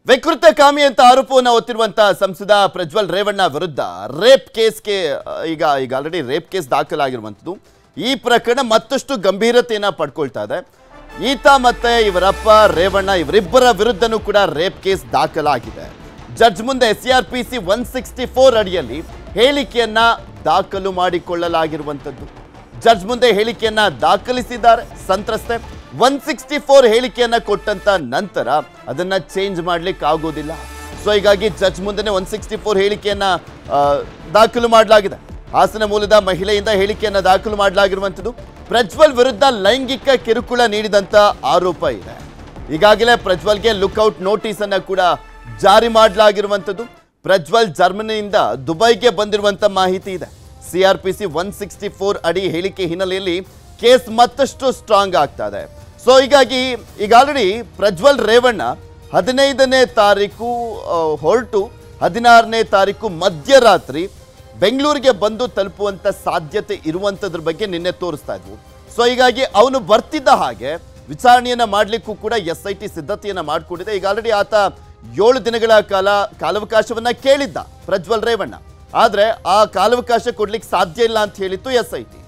ವಿಕೃತ ಕಾಮಿ ಅಂತ ಆರೋಪವನ್ನು ಹೊತ್ತಿರುವಂತಹ ಸಂಸದ ಪ್ರಜ್ವಲ್ ರೇವಣ್ಣ ವಿರುದ್ಧ ರೇಪ್ ಕೇಸ್ಗೆ ಆ, ಈಗ ಈಗ ಆಲ್ರೆಡಿ ರೇಪ್ ಕೇಸ್ ದಾಖಲಾಗಿರುವಂಥದ್ದು ಈ ಪ್ರಕರಣ ಮತ್ತಷ್ಟು ಗಂಭೀರತೆಯನ್ನ ಪಡ್ಕೊಳ್ತಾ ಇದೆ ಈತ ಮತ್ತೆ ಇವರಪ್ಪ ರೇವಣ್ಣ ಇವರಿಬ್ಬರ ವಿರುದ್ಧನೂ ಕೂಡ ರೇಪ್ ಕೇಸ್ ದಾಖಲಾಗಿದೆ ಜಡ್ಜ್ ಮುಂದೆ S R P C one sixty four ಅಡಿಯಲ್ಲಿ ಹೇಳಿಕೆಯನ್ನ ದಾಖಲು ಮಾಡಿಕೊಳ್ಳಲಾಗಿರುವಂಥದ್ದು ಜಡ್ಜ್ ಮುಂದೆ ಹೇಳಿಕೆಯನ್ನ ದಾಖಲಿಸಿದ್ದಾರೆ ಸಂತ್ರಸ್ತೆ ಒನ್ ಸಿಕ್ಸ್ಟಿ ಫೋರ್ ಹೇಳಿಕೆಯನ್ನ ಕೊಟ್ಟಂತ ನಂತರ ಅದನ್ನ ಚೇಂಜ್ ಮಾಡ್ಲಿಕ್ಕೆ ಆಗೋದಿಲ್ಲ ಸೊ ಹೀಗಾಗಿ ಜಡ್ಜ್ ಮುಂದೆನೆ ಒನ್ ಸಿಕ್ಸ್ಟಿ ಫೋರ್ ಹೇಳಿಕೆಯನ್ನ ಆ, ದಾಖಲು ಮಾಡಲಾಗಿದೆ ಹಾಸನ ಮೂಲದ ಮಹಿಳೆಯಿಂದ ಹೇಳಿಕೆಯನ್ನ ದಾಖಲು ಮಾಡಲಾಗಿರುವಂಥದ್ದು ಪ್ರಜ್ವಲ್ ವಿರುದ್ಧ ಲೈಂಗಿಕ ಕಿರುಕುಳ ನೀಡಿದಂತ ಆರೋಪ ಇದೆ ಈಗಾಗಲೇ ಪ್ರಜ್ವಲ್ಗೆ ಲುಕ್ಔಟ್ ನೋಟಿಸ್ ಅನ್ನ ಕೂಡ ಜಾರಿ ಮಾಡಲಾಗಿರುವಂಥದ್ದು ಪ್ರಜ್ವಲ್ ಜರ್ಮನಿಯಿಂದ ದುಬೈಗೆ ಬಂದಿರುವಂತ ಮಾಹಿತಿ ಇದೆ ಸಿಆರ್ಪಿಸಿ ಒನ್ ಸಿಕ್ಸ್ಟಿ ಫೋರ್ ಅಡಿ ಹೇಳಿಕೆ ಹಿನ್ನೆಲೆಯಲ್ಲಿ ಕೇಸ್ ಮತ್ತಷ್ಟು ಸ್ಟ್ರಾಂಗ್ ಆಗ್ತಾ ಇದೆ ಸೊ ಹೀಗಾಗಿ ಈಗ ಆಲ್ರೆಡಿ ಪ್ರಜ್ವಲ್ ರೇವಣ್ಣ ಹದಿನೈದನೇ ತಾರೀಕು ಆ, ಹೊರಟು ಹದಿನಾರನೇ ತಾರೀಕು ಮಧ್ಯರಾತ್ರಿ ಬೆಂಗಳೂರಿಗೆ ಬಂದು ತಲುಪುವಂತ ಸಾಧ್ಯತೆ ಇರುವಂಥದ್ರ ಬಗ್ಗೆ ನಿನ್ನೆ ತೋರಿಸ್ತಾ ಇದ್ವು ಸೊ ಹೀಗಾಗಿ ಅವನು ಬರ್ತಿದ್ದ ಹಾಗೆ ವಿಚಾರಣೆಯನ್ನ ಮಾಡಲಿಕ್ಕೂ ಕೂಡ ಎಸ್ ಐ ಟಿ ಸಿದ್ಧತೆಯನ್ನ ಮಾಡಿಕೊಂಡಿದೆ ಈಗ ಆಲ್ರೆಡಿ ಆತ ಏಳು ದಿನಗಳ ಕಾಲ ಕಾಲಾವಕಾಶವನ್ನ ಕೇಳಿದ್ದ ಪ್ರಜ್ವಲ್ ರೇವಣ್ಣ ಆದ್ರೆ ಆ ಕಾಲಾವಕಾಶ ಕೊಡ್ಲಿಕ್ಕೆ ಸಾಧ್ಯ ಇಲ್ಲ ಅಂತ ಹೇಳಿತ್ತು ಎಸ್ ಐ ಟಿ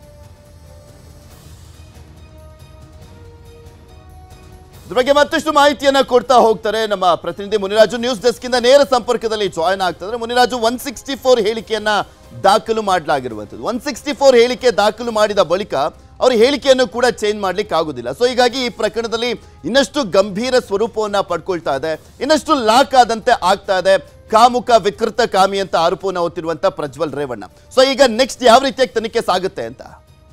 ಇದ್ರ ಬಗ್ಗೆ ಮತ್ತಷ್ಟು ಮಾಹಿತಿಯನ್ನ ಕೊಡ್ತಾ ಹೋಗ್ತಾರೆ ನಮ್ಮ ಪ್ರತಿನಿಧಿ ಮುನಿರಾಜು ನ್ಯೂಸ್ ಡೆಸ್ಕ್ ಇಂದ ನೇರ ಸಂಪರ್ಕದಲ್ಲಿ ಜಾಯ್ನ್ ಆಗ್ತಿದ್ರೆ ಮುನಿರಾಜು ಒನ್ ಸಿಕ್ಸ್ಟಿ ಫೋರ್ ಹೇಳಿಕೆಯನ್ನ ದಾಖಲು ಮಾಡಲಾಗಿರುವಂಥದ್ದು ಒನ್ ಸಿಕ್ಸ್ಟಿ ಫೋರ್ ಹೇಳಿಕೆ ದಾಖಲು ಮಾಡಿದ ಬಳಿಕ ಅವ್ರ ಹೇಳಿಕೆಯನ್ನು ಕೂಡ ಚೇಂಜ್ ಮಾಡ್ಲಿಕ್ಕೆ ಆಗುದಿಲ್ಲ ಸೊ ಹೀಗಾಗಿ ಈ ಪ್ರಕರಣದಲ್ಲಿ ಇನ್ನಷ್ಟು ಗಂಭೀರ ಸ್ವರೂಪವನ್ನ ಪಡ್ಕೊಳ್ತಾ ಇದೆ ಇನ್ನಷ್ಟು ಲಾಕ್ ಆದಂತೆ ಆಗ್ತಾ ಇದೆ ಕಾಮುಕ ವಿಕೃತ ಕಾಮಿ ಅಂತ ಆರೋಪವನ್ನು ಹೊತ್ತಿರುವಂತ ಪ್ರಜ್ವಲ್ ರೇವಣ್ಣ ಸೊ ಈಗ ನೆಕ್ಸ್ಟ್ ಯಾವ ರೀತಿಯಾಗಿ ತನಿಖೆ ಸಾಗುತ್ತೆ ಅಂತ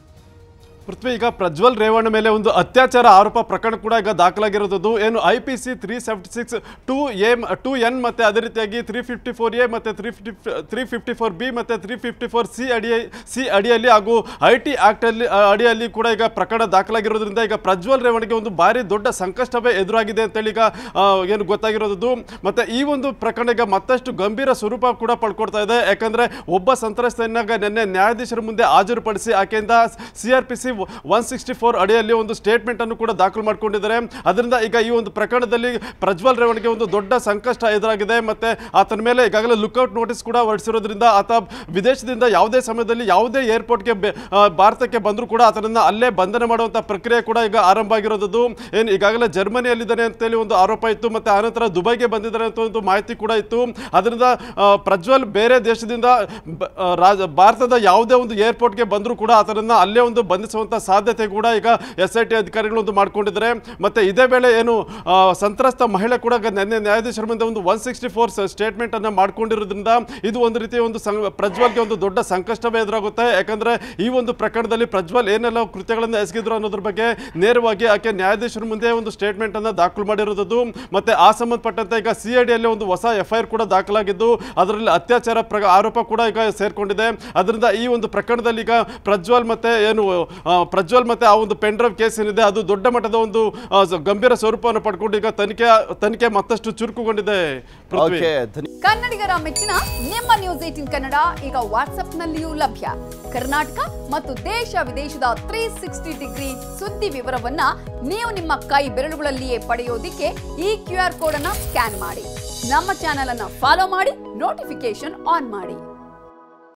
ಪೃಥ್ವಿ ಈಗ ಪ್ರಜ್ವಲ್ ರೇವಣ್ಣ ಮೇಲೆ ಒಂದು ಅತ್ಯಾಚಾರ ಆರೋಪ ಪ್ರಕರಣ ಕೂಡ ಈಗ ದಾಖಲಾಗಿರೋದು ಏನು I P C three seventy six two A two N ಮತ್ತೆ ಅದೇ ರೀತಿಯಾಗಿ ತ್ರೀ ಫಿಫ್ಟಿ ಫೋರ್ ಎ ಮತ್ತೆ three fifty three fifty four B ಮತ್ತೆ ತ್ರೀ ಫಿಫ್ಟಿ ಫೋರ್ ಸಿ ಅಡಿ ಸಿ ಅಡಿಯಲ್ಲಿ ಹಾಗೂ ಐ ಟಿ ಆಕ್ಟಲ್ಲಿ ಅಡಿಯಲ್ಲಿ ಕೂಡ ಈಗ ಪ್ರಕರಣ ದಾಖಲಾಗಿರೋದ್ರಿಂದ ಈಗ ಪ್ರಜ್ವಲ್ ರೇವಣ್ಣಿಗೆ ಒಂದು ಭಾರಿ ದೊಡ್ಡ ಸಂಕಷ್ಟವೇ ಎದುರಾಗಿದೆ ಅಂತೇಳಿ ಈಗ ಆ, ಏನು ಗೊತ್ತಾಗಿರೋದು ಮತ್ತೆ ಈ ಒಂದು ಪ್ರಕರಣ ಈಗ ಮತ್ತಷ್ಟು ಗಂಭೀರ ಸ್ವರೂಪ ಕೂಡ ಪಡ್ಕೊಡ್ತಾ ಇದೆ ಯಾಕಂದ್ರೆ ಒಬ್ಬ ಸಂತ್ರಸ್ತೆಯನ್ನಾಗ ನಿನ್ನೆ ನ್ಯಾಯಾಧೀಶರ ಮುಂದೆ ಹಾಜರುಪಡಿಸಿ ಆಕೆಯಿಂದ C R P C one sixty four ಅಡಿಯಲ್ಲಿ ಒಂದು ಸ್ಟೇಟ್ಮೆಂಟ್ ಅನ್ನು ಕೂಡ ದಾಖಲು ಮಾಡಿಕೊಂಡಿದ್ದಾರೆ ಅದರಿಂದ ಈಗ ಈ ಒಂದು ಪ್ರಕರಣದಲ್ಲಿ ಪ್ರಜ್ವಲ್ ರೇವಣ್ಣಿಗೆ ಒಂದು ದೊಡ್ಡ ಸಂಕಷ್ಟ ಎದುರಾಗಿದೆ ಮತ್ತೆ ಆತನ ಮೇಲೆ ಈಗಾಗಲೇ ಲುಕ್ಔಟ್ ನೋಟಿಸ್ ಕೂಡ ಹೊರಡಿಸಿರೋದ್ರಿಂದ ಆತ ವಿದೇಶದಿಂದ ಯಾವುದೇ ಸಮಯದಲ್ಲಿ ಯಾವುದೇ ಏರ್ಪೋರ್ಟ್ಗೆ ಬೆ- ಆ, ಭಾರತಕ್ಕೆ ಬಂದರೂ ಕೂಡ ಆತನನ್ನ ಅಲ್ಲೇ ಬಂಧನ ಮಾಡುವಂಥ ಪ್ರಕ್ರಿಯೆ ಕೂಡ ಈಗ ಆರಂಭ ಆಗಿರೋದು ಏನು ಈಗಾಗಲೇ ಜರ್ಮನಿಯಲ್ಲಿದ್ದಾನೆ ಅಂತೇಳಿ ಒಂದು ಆರೋಪ ಇತ್ತು ಮತ್ತೆ ಆನಂತರ ದುಬೈಗೆ ಬಂದಿದ್ದಾರೆ ಅಂತ ಒಂದು ಮಾಹಿತಿ ಕೂಡ ಇತ್ತು ಅದರಿಂದ ಆ, ಪ್ರಜ್ವಲ್ ಬೇರೆ ದೇಶದಿಂದ ಬ- ಆ, ರಾಜ ಭಾರತದ ಯಾವುದೇ ಒಂದು ಏರ್ಪೋರ್ಟ್ಗೆ ಬಂದರೂ ಕೂಡ ಆತನನ್ನ ಅಲ್ಲೇ ಒಂದು ಬಂಧಿಸುವಂಥ ಸಾಧ್ಯತೆ ಕೂಡ ಈಗ ಎಸ್ ಐ ಟಿ ಅಧಿಕಾರಿಗಳು ಒಂದು ಮಾಡ್ಕೊಂಡಿದ್ದಾರೆ ಮತ್ತೆ ಇದೇ ವೇಳೆ ಏನು ಆ, ಸಂತ್ರಸ್ತ ಮಹಿಳೆ ಕೂಡ ಗ- ನಿನ್ನೆ ನ್ಯಾಯಾಧೀಶರ ಮುಂದೆ ಒಂದು ಒನ್ ಸಿಕ್ಸ್ಟಿ ಫೋರ್ ಸ್ಟೇಟ್ಮೆಂಟ್ ಅನ್ನ ಮಾಡ್ಕೊಂಡಿರೋದ್ರಿಂದ ಇದು ಒಂದು ರೀತಿಯ ಒಂದು ಸಂ ಪ್ರಜ್ವಲ್ಗೆ ಒಂದು ದೊಡ್ಡ ಸಂಕಷ್ಟವೇ ಎದುರಾಗುತ್ತೆ ಯಾಕಂದ್ರೆ ಈ ಒಂದು ಪ್ರಕರಣದಲ್ಲಿ ಪ್ರಜ್ವಲ್ ಏನೆಲ್ಲ ಕೃತ್ಯಗಳನ್ನು ಎಸಗಿದ್ರು ಅನ್ನೋದ್ರ ಬಗ್ಗೆ ನೇರವಾಗಿ ಆಕೆ ನ್ಯಾಯಾಧೀಶರ ಮುಂದೆ ಒಂದು ಸ್ಟೇಟ್ಮೆಂಟ್ ಅನ್ನ ದಾಖಲು ಮಾಡಿರೋದು ಮತ್ತೆ ಆ ಸಂಬಂಧಪಟ್ಟಂತೆ ಈಗ ಸಿ ಐ ಡಿಯಲ್ಲಿ ಒಂದು ಹೊಸ ಎಫ್ ಐ ಆರ್ ಕೂಡ ದಾಖಲಾಗಿದ್ದು ಅದರಲ್ಲಿ ಅತ್ಯಾಚಾರ ಪ್ರ ಆರೋಪ ಕೂಡ ಈಗ ಸೇರ್ಕೊಂಡಿದೆ ಅದರಿಂದ ಈ ಒಂದು ಪ್ರಕರಣದಲ್ಲಿ ಈಗ ಪ್ರಜ್ವಲ್ ಮತ್ತೆ ಏನು ಆ, ಪ್ರಜ್ವಲ್ ಮತ್ತೆ ಆ ಒಂದು ಪೆನ್ ಡ್ರೈವ್ ಕೇಸ್ ಏನಿದೆ ಅದು ದೊಡ್ಡ ಮಟ್ಟದ ಒಂದು ಆ, ಸ- ಗಂಭೀರ ಸ್ವರೂಪವನ್ನು ಪಡ್ಕೊಂಡು ಈಗ ತನಿಖೆ ತನಿಖೆ ಮತ್ತಷ್ಟು ಚುರುಕುಗೊಂಡಿದೆ ಪೃಥ್ವಿ. ಓಕೆ ಧನ್ಯ ಕನ್ನಡಿಗರ ಮೆಚ್ಚಿನ ನಿಮ್ಮ ನ್ಯೂಸ್ ಏಟಿನ್ ಕನ್ನಡ ಈಗ ವಾಟ್ಸ್ಆಪ್ನಲ್ಲಿಯೂ ಲಭ್ಯ ಕರ್ನಾಟಕ ಮತ್ತು ದೇಶ ವಿದೇಶದ ತ್ರೀ ಸಿಕ್ಸ್ಟಿ ಡಿಗ್ರಿ ಸುದ್ದಿ ವಿವರವನ್ನ ನೀವು ನಿಮ್ಮ ಕೈ ಬೆರಳುಗಳಲ್ಲಿಯೇ ಪಡೆಯೋದಿಕ್ಕೆ ಈ ಕ್ಯೂ ಆರ್ ಕೋಡ್ ಅನ್ನ ಸ್ಕ್ಯಾನ್ ಮಾಡಿ ನಮ್ಮ ಚಾನೆಲ್ ಅನ್ನ ಫಾಲೋ ಮಾಡಿ ನೋಟಿಫಿಕೇಶನ್ ಆನ್ ಮಾಡಿ